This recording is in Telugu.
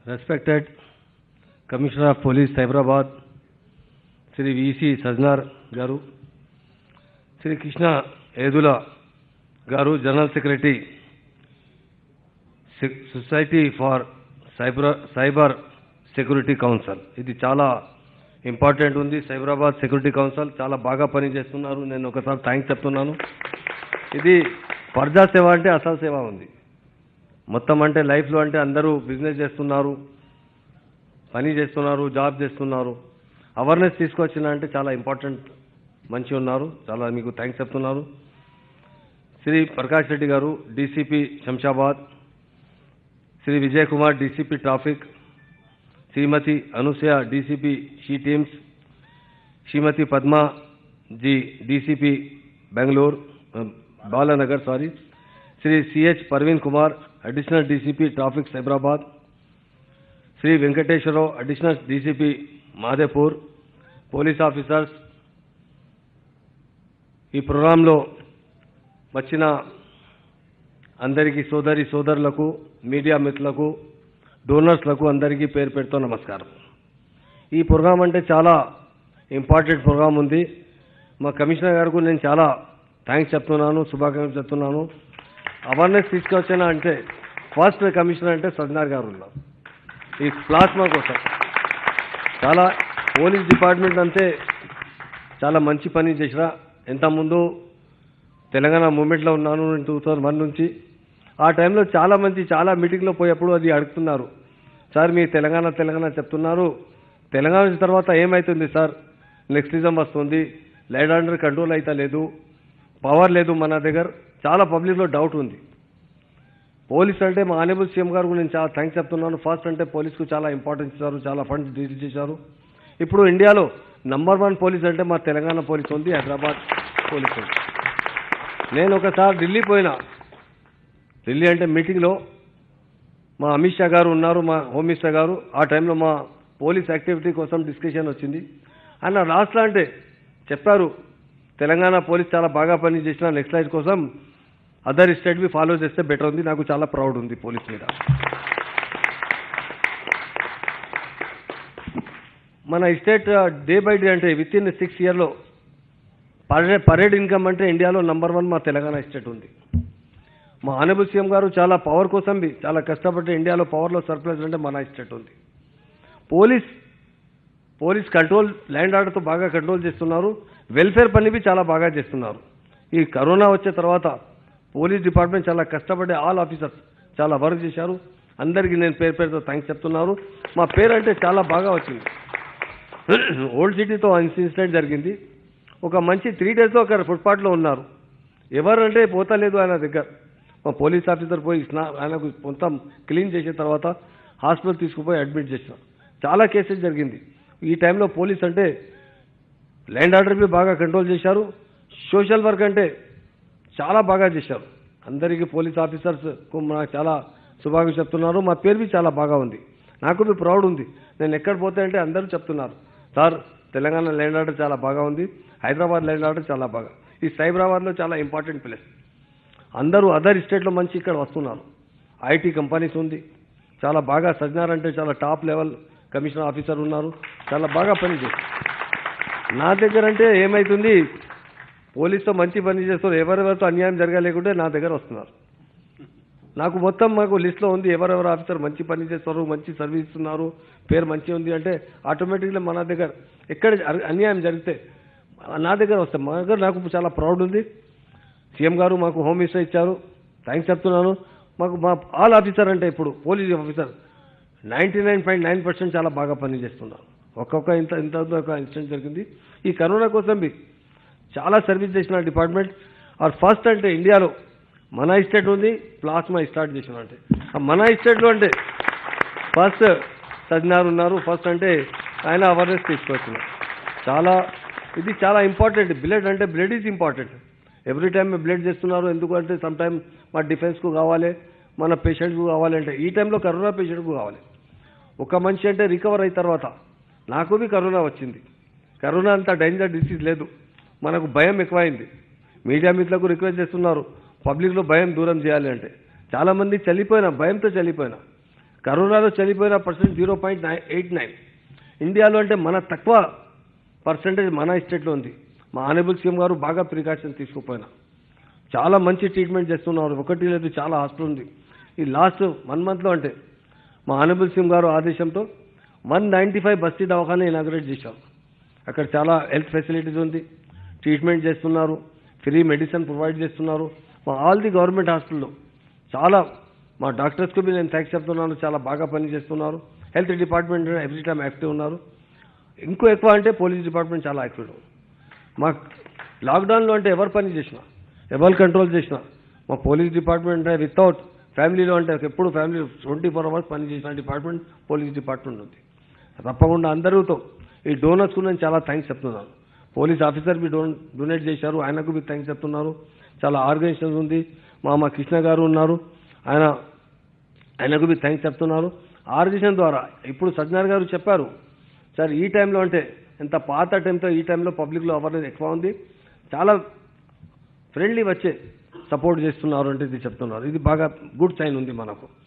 Respected Commissioner of Police, Hyderabad, Sri V.C. Sajnar Garu, Sri Krishna Edula Garu, General Secretary, Se- Society for Cyber Cyber Security Council. ఇది చాలా ఇంపార్టెంట్ ఉంది సైబరాబాద్ సెక్యూరిటీ కౌన్సిల్ చాలా బాగా పనిచేస్తున్నారు నేను ఒకసారి థ్యాంక్స్ చెప్తున్నాను ఇది ప్రజా సేవ అంటే అసలు సేవ ఉంది మొత్తం అంటే లైఫ్లో అంటే అందరూ బిజినెస్ చేస్తున్నారు పని చేస్తున్నారు జాబ్ చేస్తున్నారు అవేర్నెస్ తీసుకొచ్చిన అంటే చాలా ఇంపార్టెంట్ మంచి ఉన్నారు చాలా మీకు థ్యాంక్స్ చెప్తున్నారు శ్రీ ప్రకాష్ రెడ్డి గారు DCP Shamshabad Shri Vijay Kumar DCP traffic Shrimati Anusaya DCP she teams Shrimati Padma ji DCP Bengaluru Balanagar sorry Shri CH Parveen Kumar additional DCP traffic Cyberabad Shri Venkateswararao additional DCP Madhapur police officers ఈ ప్రోగ్రాంలో వచ్చిన అందరికీ సోదరి సోదరులకు మీడియా మిత్రులకు డోనర్స్లకు అందరికీ పేరు పెడుతూ నమస్కారం ఈ ప్రోగ్రాం అంటే చాలా ఇంపార్టెంట్ ప్రోగ్రాం ఉంది మా కమిషనర్ గారికి నేను చాలా థ్యాంక్స్ చెప్తున్నాను శుభాకాంక్షలు చెప్తున్నాను అవేర్నెస్ తీసుకొచ్చిన అంటే ఫస్ట్ కమిషనర్ అంటే సజ్నార్ గారు ఉన్నారు ఈ ప్లాస్మా కోసం చాలా పోలీస్ డిపార్ట్మెంట్ అంతే చాలా మంచి పని చేసిరా ఇంతకుముందు తెలంగాణ మూమెంట్లో ఉన్నాను నేను టూ థౌజండ్ వన్ నుంచి ఆ టైంలో చాలా మంది చాలా మీటింగ్లో పోయేప్పుడు అది అడుగుతున్నారు సార్ మీ తెలంగాణ తెలంగాణ చెప్తున్నారు తెలంగాణ వచ్చిన తర్వాత ఏమవుతుంది సార్ నెక్స్టిజం వస్తుంది లైడ్ అండర్ కంట్రోల్ అయితే లేదు పవర్ లేదు మన దగ్గర చాలా పబ్లిక్లో డౌట్ ఉంది పోలీస్ అంటే మా ఆనబుల్ సీఎం గారు నేను చాలా థ్యాంక్స్ చెప్తున్నాను ఫస్ట్ అంటే పోలీస్కు చాలా ఇంపార్టెన్స్ ఇచ్చారు చాలా ఫండ్స్ రిలీజ్ చేశారు ఇప్పుడు ఇండియాలో నంబర్ వన్ పోలీస్ అంటే మా తెలంగాణ పోలీస్ ఉంది హైదరాబాద్ పోలీస్ ఉంది నేను ఒకసారి ఢిల్లీ పోయినా ఢిల్లీ అంటే మీటింగ్లో మా అమిత్ షా గారు ఉన్నారు మా హోమ్ మినిస్టర్ గారు ఆ టైంలో మా పోలీస్ యాక్టివిటీ కోసం డిస్కషన్ వచ్చింది ఆయన రాష్ట్ర అంటే చెప్పారు తెలంగాణ పోలీస్ చాలా బాగా పని చేసిన నెక్స్ట్ లైట్ కోసం అదర్ స్టేట్ బి ఫాలో చేస్తే బెటర్ ఉంది నాకు చాలా ప్రౌడ్ ఉంది పోలీస్ మీద మన స్టేట్ డే బై డే అంటే విత్ ఇన్ సిక్స్ ఇయర్లో పరేడ్ పరేడ్ ఇన్కమ్ అంటే ఇండియాలో నంబర్ వన్ మా తెలంగాణ స్టేట్ ఉంది మా ఆనబుల్ సీఎం గారు చాలా పవర్ కోసం బి చాలా కష్టపడి ఇండియాలో పవర్లో సర్ప్లస్ అంటే మన స్టేట్ ఉంది పోలీస్ పోలీస్ కంట్రోల్ ల్యాండ్ ఆర్డర్తో బాగా కంట్రోల్ చేస్తున్నారు వెల్ఫేర్ పని బి చాలా బాగా చేస్తున్నారు ఈ కరోనా వచ్చే తర్వాత పోలీస్ డిపార్ట్మెంట్ చాలా కష్టపడి ఆల్ ఆఫీసర్స్ చాలా వర్క్ చేశారు అందరికీ నేను పేరు పేరుతో థ్యాంక్స్ చెప్తున్నారు మా పేరు అంటే చాలా బాగా వచ్చింది ఓల్డ్ సిటీతో ఇన్సిడెంట్ జరిగింది ఒక మంచి త్రీ డేస్లో ఒక ఫుట్పాత్లో ఉన్నారు ఎవరంటే పోతలేదు ఆయన దగ్గర మా పోలీస్ ఆఫీసర్ పోయి స్నా ఆయనకు మొత్తం క్లీన్ చేసిన తర్వాత హాస్పిటల్ తీసుకుపోయి అడ్మిట్ చేసిన చాలా కేసెస్ జరిగింది ఈ టైంలో పోలీస్ అంటే ల్యాండ్ ఆర్డర్ బి బాగా కంట్రోల్ చేశారు సోషల్ వర్క్ అంటే చాలా బాగా చేశారు అందరికీ పోలీస్ ఆఫీసర్స్ నాకు చాలా శుభాకాంక్షలు చెప్తున్నారు మా పేరు బి చాలా బాగా ఉంది నాకు బి ప్రౌడ్ ఉంది నేను ఎక్కడ పోతే అంటే అందరూ చెప్తున్నారు సార్ తెలంగాణ ల్యాండ్ ఆర్డర్ చాలా బాగా ఉంది హైదరాబాద్ ల్యాండ్ ఆర్డర్ చాలా బాగా ఈ సైబరాబాద్లో చాలా ఇంపార్టెంట్ ప్లేస్ అందరూ అదర్ స్టేట్లో మంచి ఇక్కడ వస్తున్నారు ఐటీ కంపెనీస్ ఉంది చాలా బాగా సజ్జనార్ అంటే చాలా టాప్ లెవెల్ కమిషనర్ ఆఫీసర్ ఉన్నారు చాలా బాగా పని చేస్తారు నా దగ్గర అంటే ఏమవుతుంది పోలీసుతో మంచి పని చేస్తారు ఎవరెవరితో అన్యాయం జరగలేకుంటే నా దగ్గర వస్తున్నారు నాకు మొత్తం మాకు లిస్ట్లో ఉంది ఎవరెవరు ఆఫీసర్ మంచి పని చేస్తారు మంచి సర్వీస్ ఇస్తున్నారు పేరు మంచి ఉంది అంటే ఆటోమేటిక్గా మన దగ్గర ఎక్కడ అర- అన్యాయం జరిగితే నా దగ్గర వస్తాం మా దగ్గర నాకు చాలా ప్రౌడ్ ఉంది సీఎం గారు మాకు హోమ్ మినిస్టర్ ఇచ్చారు థ్యాంక్స్ చెప్తున్నాను మాకు మా ఆల్ ఆఫీసర్ అంటే ఇప్పుడు police officer ninety nine point nine percent చాలా బాగా పనిచేస్తున్నారు ఒక్కొక్క ఇంత ఇంత ఒక ఇన్సిడెంట్ జరిగింది ఈ కరోనా కోసం బి చాలా సర్వీస్ చేసిన డిపార్ట్మెంట్ ఆర్ ఫస్ట్ అంటే ఇండియాలో మన స్టేట్ ఉంది ప్లాస్మా స్టార్ట్ చేసిన అంటే ఆ మన స్టేట్లో అంటే ఫస్ట్ సజ్నార్ ఉన్నారు ఫస్ట్ అంటే ఆయన అవేర్నెస్ తీసుకొచ్చినారు చాలా ఇది చాలా ఇంపార్టెంట్ బ్లడ్ అంటే blood is important every time blood చేస్తున్నారు ఎందుకంటే సమ్ టైం మా డిఫెన్స్కు కావాలి మన పేషెంట్కు కావాలి అంటే ఈ టైంలో కరోనా పేషెంట్కు కావాలి ఒక మనిషి అంటే రికవర్ అయిన తర్వాత నాకు బి కరోనా వచ్చింది కరోనా అంత డేంజర్ డిసీజ్ లేదు మనకు భయం ఎక్కువైంది మీడియా మిత్రులకు రిక్వెస్ట్ చేస్తున్నారు పబ్లిక్లో భయం దూరం చేయాలి అంటే చాలామంది చల్లిపోయినా భయంతో చల్లిపోయినా కరోనాలో చనిపోయిన percent zero point nine eight nine ఇండియాలో అంటే మన తక్కువ పర్సంటేజ్ మన స్టేట్లో ఉంది మా ఆనరబుల్ సీఎం గారు బాగా ప్రికాషన్ తీసుకుపోయినా చాలా మంచి ట్రీట్మెంట్ చేస్తున్నారు ఒకటి లేదు చాలా హాస్పిటల్ ఉంది ఈ లాస్ట్ వన్ మంత్లో అంటే మా ఆనరబుల్ సీఎం గారు ఆదేశంతో వన్ నైంటీ ఫైవ్ బస్తీ దవాఖానా ఇనాగ్రేట్ చేశాం అక్కడ చాలా హెల్త్ ఫెసిలిటీస్ ఉంది ట్రీట్మెంట్ చేస్తున్నారు ఫ్రీ మెడిసిన్ ప్రొవైడ్ చేస్తున్నారు మా ఆల్ ది గవర్నమెంట్ హాస్పిటల్లో చాలా మా డాక్టర్స్కు బి నేను థ్యాంక్స్ చెప్తున్నాను చాలా బాగా పని చేస్తున్నారు health department every time active ఉన్నారు ఇంకో ఎక్కువ అంటే పోలీస్ డిపార్ట్మెంట్ చాలా యాక్టివ్ మా లాక్డౌన్లో అంటే ఎవరు పని చేసినా ఎవరు కంట్రోల్ చేసినా మా పోలీస్ డిపార్ట్మెంట్ వితౌట్ ఫ్యామిలీలో అంటే ఎప్పుడు ఫ్యామిలీ ట్వంటీ ఫోర్ అవర్స్ పని చేసిన డిపార్ట్మెంట్ పోలీస్ డిపార్ట్మెంట్ ఉంది తప్పకుండా అందరితో ఈ డోనర్స్కు నేను చాలా థ్యాంక్స్ చెప్తున్నాను police officer be done donate చేశారు ఆయనకు బి థ్యాంక్స్ చెప్తున్నారు చాలా ఆర్గనైజేషన్స్ ఉంది మా మా కృష్ణ గారు ఉన్నారు ఆయన ఆయనకు బి థ్యాంక్స్ చెప్తున్నారు ఆర్గనైజేషన్ ద్వారా ఇప్పుడు సజ్జనార్ గారు చెప్పారు సార్ ఈ టైంలో అంటే ఎంత పాత టైంతో ఈ టైంలో పబ్లిక్లో అవేర్నెస్ ఎక్కువ ఉంది చాలా ఫ్రెండ్లీ వచ్చే సపోర్ట్ చేస్తున్నారు అంటే ఇది చెప్తున్నారు ఇది బాగా గుడ్ సైన్ ఉంది మనకు